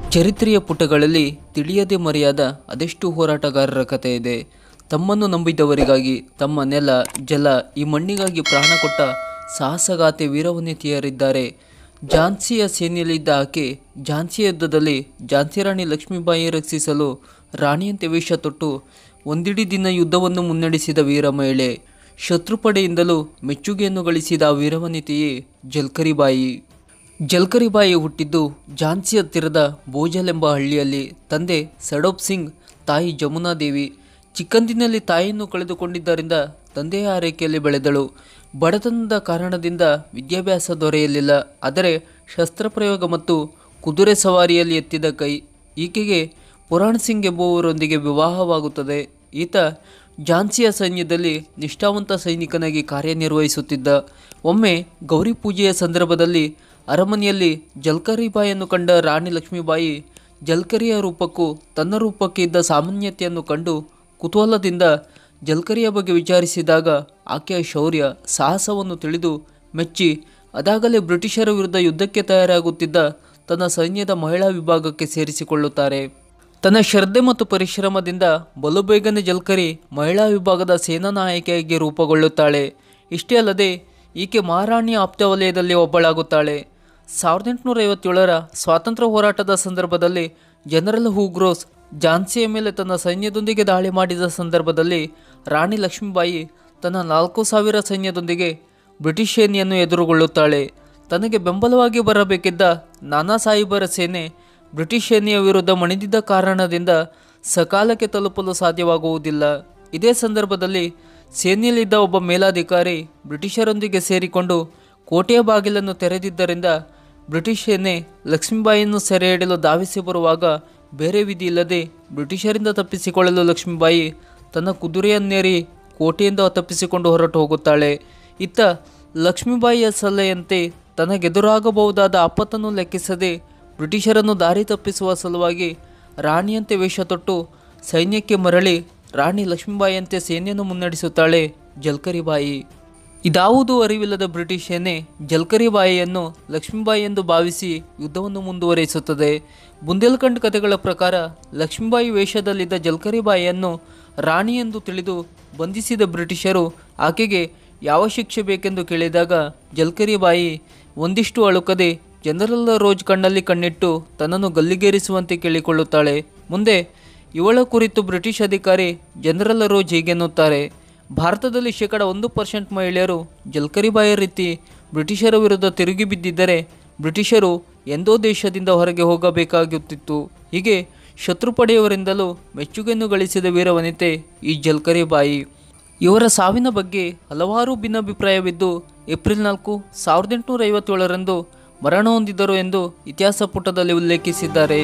ಚರಿತ್ರೆಯ ಪುಟಗಳಲ್ಲಿ ತಿಳಿಯದೆ ಮರೆಯಾದ ಅದೆಷ್ಟು ಹೋರಾಟಗಾರರ ಕಥೆ ಇದೆ ತಮ್ಮನ್ನು ನಂಬಿದವರಿಗಾಗಿ ತಮ್ಮ ನೆಲ ಜಲ ಈ ಮಣ್ಣಿಗಾಗಿ ಪ್ರಾಣ ಕೊಟ್ಟ ಸಾಹಸಗಾತೆ ವೀರವನಿತೆಯರಿದ್ದಾರೆ ಝಾನ್ಸಿಯ ಸೇನೆಯಲ್ಲಿದ್ದ ಆಕೆ ಝಾನ್ಸಿ ಯುದ್ಧದಲ್ಲಿ ಝಾನ್ಸಿ ರಾಣಿ ಲಕ್ಷ್ಮೀಬಾಯಿ ರಕ್ಷಿಸಲು ರಾಣಿಯಂತೆ ವೇಷ ತೊಟ್ಟು ಒಂದಿಡೀ ದಿನ ಯುದ್ಧವನ್ನು ಮುನ್ನಡೆಸಿದ ವೀರ ಮಹಿಳೆ ಶತ್ರುಪಡೆಯಿಂದಲೂ ಮೆಚ್ಚುಗೆಯನ್ನು ಗಳಿಸಿದ ಆ ವೀರವನಿತೆಯೇ ಜಲ್ಕರಿಬಾಯಿ ಜಲ್ಕರಿಬಾಯಿ ಹುಟ್ಟಿದ್ದು ಝಾನ್ಸಿ ಹತ್ತಿರದ ಬೋಜಲ್ ಎಂಬ ಹಳ್ಳಿಯಲ್ಲಿ ತಂದೆ ಸಡೋಬ್ ಸಿಂಗ್ ತಾಯಿ ಜಮುನಾದೇವಿ ಚಿಕ್ಕಂದಿನಲ್ಲಿ ತಾಯಿಯನ್ನು ಕಳೆದುಕೊಂಡಿದ್ದರಿಂದ ತಂದೆಯ ಆರೈಕೆಯಲ್ಲಿ ಬೆಳೆದಳು ಬಡತನದ ಕಾರಣದಿಂದ ವಿದ್ಯಾಭ್ಯಾಸ ದೊರೆಯಲಿಲ್ಲ ಆದರೆ ಶಸ್ತ್ರಪ್ರಯೋಗ ಮತ್ತು ಕುದುರೆ ಸವಾರಿಯಲ್ಲಿ ಎತ್ತಿದ ಕೈ ಈಕೆಗೆ ಪುರಾಣ್ ಸಿಂಗ್ ಎಂಬುವರೊಂದಿಗೆ ವಿವಾಹವಾಗುತ್ತದೆ ಈತ ಝಾನ್ಸಿಯ ಸೈನ್ಯದಲ್ಲಿ ನಿಷ್ಠಾವಂತ ಸೈನಿಕನಾಗಿ ಕಾರ್ಯನಿರ್ವಹಿಸುತ್ತಿದ್ದ ಒಮ್ಮೆ ಗೌರಿ ಪೂಜೆಯ ಸಂದರ್ಭದಲ್ಲಿ ಅರಮನೆಯಲ್ಲಿ ಜಲ್ಕರಿಬಾಯಿಯನ್ನು ಕಂಡ ರಾಣಿ ಲಕ್ಷ್ಮೀಬಾಯಿ ಜಲ್ಕರಿಯ ರೂಪಕ್ಕೂ ತನ್ನ ರೂಪಕ್ಕೆ ಇದ್ದ ಸಾಮಾನ್ಯತೆಯನ್ನು ಕಂಡು ಕುತೂಹಲದಿಂದ ಜಲ್ಕರಿಯ ಬಗ್ಗೆ ವಿಚಾರಿಸಿದಾಗ ಆಕೆಯ ಶೌರ್ಯ ಸಾಹಸವನ್ನು ತಿಳಿದು ಮೆಚ್ಚಿ ಅದಾಗಲೇ ಬ್ರಿಟಿಷರ ವಿರುದ್ಧ ಯುದ್ಧಕ್ಕೆ ತಯಾರಾಗುತ್ತಿದ್ದ ತನ್ನ ಸೈನ್ಯದ ಮಹಿಳಾ ವಿಭಾಗಕ್ಕೆ ಸೇರಿಸಿಕೊಳ್ಳುತ್ತಾರೆ ತನ್ನ ಶ್ರದ್ಧೆ ಮತ್ತು ಪರಿಶ್ರಮದಿಂದ ಬಲು ಬೇಗನೆ ಜಲ್ಕರಿ ಮಹಿಳಾ ವಿಭಾಗದ ಸೇನಾ ನಾಯಕಿಯಾಗಿ ರೂಪುಗೊಳ್ಳುತ್ತಾಳೆ ಇಷ್ಟೇ ಅಲ್ಲದೆ ಈಕೆ ಮಹಾರಾಣಿಯ ಆಪ್ತ ವಲಯದಲ್ಲಿ ಒಬ್ಬಳಾಗುತ್ತಾಳೆ ಸಾವಿರದ ಎಂಟುನೂರ ಐವತ್ತೇಳರ ಸ್ವಾತಂತ್ರ್ಯ ಹೋರಾಟದ ಸಂದರ್ಭದಲ್ಲಿ ಜನರಲ್ ಹೂಗ್ರೋಸ್ ಝಾನ್ಸಿಯ ಮೇಲೆ ತನ್ನ ಸೈನ್ಯದೊಂದಿಗೆ ದಾಳಿ ಮಾಡಿದ ಸಂದರ್ಭದಲ್ಲಿ ರಾಣಿ ಲಕ್ಷ್ಮೀಬಾಯಿ ತನ್ನ ನಾಲ್ಕು ಸಾವಿರ ಸೈನ್ಯದೊಂದಿಗೆ ಬ್ರಿಟಿಷ್ ಸೇನೆಯನ್ನು ಎದುರುಗೊಳ್ಳುತ್ತಾಳೆ ತನಗೆ ಬೆಂಬಲವಾಗಿ ಬರಬೇಕಿದ್ದ ನಾನಾ ಸಾಹಿಬರ ಸೇನೆ ಬ್ರಿಟಿಷ್ ಸೇನೆಯ ವಿರುದ್ಧ ಮಣಿದಿದ್ದ ಕಾರಣದಿಂದ ಸಕಾಲಕ್ಕೆ ತಲುಪಲು ಸಾಧ್ಯವಾಗುವುದಿಲ್ಲ ಇದೇ ಸಂದರ್ಭದಲ್ಲಿ ಸೇನೆಯಲ್ಲಿದ್ದ ಒಬ್ಬ ಮೇಲಾಧಿಕಾರಿ ಬ್ರಿಟಿಷರೊಂದಿಗೆ ಸೇರಿಕೊಂಡು ಕೋಟೆಯ ಬಾಗಿಲನ್ನು ತೆರೆದಿದ್ದರಿಂದ ಬ್ರಿಟಿಷ್ ಸೇನೆ ಲಕ್ಷ್ಮೀಬಾಯಿಯನ್ನು ಸೆರೆ ಹಿಡಿಯಲು ಧಾವಿಸಿ ಬರುವಾಗ ಬೇರೆ ವಿಧಿ ಇಲ್ಲದೆ ಬ್ರಿಟಿಷರಿಂದ ತಪ್ಪಿಸಿಕೊಳ್ಳಲು ಲಕ್ಷ್ಮೀಬಾಯಿ ತನ್ನ ಕುದುರೆಯನ್ನೇರಿ ಕೋಟೆಯಿಂದ ತಪ್ಪಿಸಿಕೊಂಡು ಹೊರಟು ಹೋಗುತ್ತಾಳೆ ಇತ್ತ ಲಕ್ಷ್ಮೀಬಾಯಿಯ ಸಲಹೆಯಂತೆ ತನಗೆದುರಾಗಬಹುದಾದ ಆಪತ್ತನ್ನು ಲೆಕ್ಕಿಸದೆ ಬ್ರಿಟಿಷರನ್ನು ದಾರಿ ತಪ್ಪಿಸುವ ಸಲುವಾಗಿ ರಾಣಿಯಂತೆ ವೇಷ ತೊಟ್ಟು ಸೈನ್ಯಕ್ಕೆ ಮರಳಿ ರಾಣಿ ಲಕ್ಷ್ಮೀಬಾಯಿಯಂತೆ ಸೇನೆಯನ್ನು ಮುನ್ನಡೆಸುತ್ತಾಳೆ ಜಲ್ಕರಿಬಾಯಿ ಇದಾವುದೂ ಅರಿವಿಲ್ಲದ ಬ್ರಿಟಿಷ್ ಸೇನೆ ಜಲ್ಕರಿಬಾಯಿಯನ್ನು ಲಕ್ಷ್ಮೀಬಾಯಿ ಎಂದು ಭಾವಿಸಿ ಯುದ್ಧವನ್ನು ಮುಂದುವರಿಸುತ್ತದೆ ಬುಂದೇಲ್ಖಂಡ್ ಕಥೆಗಳ ಪ್ರಕಾರ ಲಕ್ಷ್ಮೀಬಾಯಿ ವೇಷದಲ್ಲಿದ್ದ ಜಲ್ಕರಿಬಾಯಿಯನ್ನು ರಾಣಿ ಎಂದು ತಿಳಿದು ಬಂಧಿಸಿದ ಬ್ರಿಟಿಷರು ಆಕೆಗೆ ಯಾವ ಶಿಕ್ಷೆ ಬೇಕೆಂದು ಕೇಳಿದಾಗ ಜಲ್ಕರಿಬಾಯಿ ಒಂದಿಷ್ಟು ಅಳುಕದೆ ಜನರಲ್ ರೋಜ್ ಕಣ್ಣಲ್ಲಿ ಕಣ್ಣಿಟ್ಟು ತನ್ನನ್ನು ಗಲ್ಲಿಗೇರಿಸುವಂತೆ ಕೇಳಿಕೊಳ್ಳುತ್ತಾಳೆ ಮುಂದೆ ಇವಳ ಕುರಿತು ಬ್ರಿಟಿಷ್ ಅಧಿಕಾರಿ ಜನರಲ್ ರೋಜ್ ಹೀಗೆನ್ನುತ್ತಾರೆ ಭಾರತದಲ್ಲಿ ಶೇಕಡ ಒಂದು ಪರ್ಸೆಂಟ್ ಮಹಿಳೆಯರು ಜಲ್ಕರಿಬಾಯಿ ರೀತಿ ಬ್ರಿಟಿಷರ ವಿರುದ್ಧ ತಿರುಗಿ ಬಿದ್ದಿದ್ದರೆ ಬ್ರಿಟಿಷರು ಎಂದೋ ದೇಶದಿಂದ ಹೊರಗೆ ಹೋಗಬೇಕಾಗುತ್ತಿತ್ತು ಹೀಗೆ ಶತ್ರುಪಡೆಯವರಿಂದಲೂ ಮೆಚ್ಚುಗೆಯನ್ನು ಗಳಿಸಿದ ವೀರವನಿತೆ ಈ ಜಲ್ಕರಿಬಾಯಿ ಇವರ ಸಾವಿನ ಬಗ್ಗೆ ಹಲವಾರು ಭಿನ್ನಾಭಿಪ್ರಾಯವಿದ್ದು ಏಪ್ರಿಲ್ ನಾಲ್ಕು ಸಾವಿರದ ಎಂಟುನೂರ ಐವತ್ತೇಳರಂದು ಮರಣ ಹೊಂದಿದ್ದರು ಎಂದು ಇತಿಹಾಸ ಪುಟದಲ್ಲಿ ಉಲ್ಲೇಖಿಸಿದ್ದಾರೆ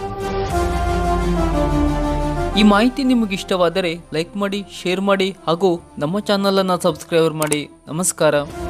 ಈ ಮಾಹಿತಿ ನಿಮಗೆ ಇಷ್ಟವಾದರೆ ಲೈಕ್ ಮಾಡಿ ಶೇರ್ ಮಾಡಿ ಹಾಗೂ ನಮ್ಮ ಚಾನಲನ್ನು ಸಬ್ಸ್ಕ್ರೈಬರ್ ಮಾಡಿ ನಮಸ್ಕಾರ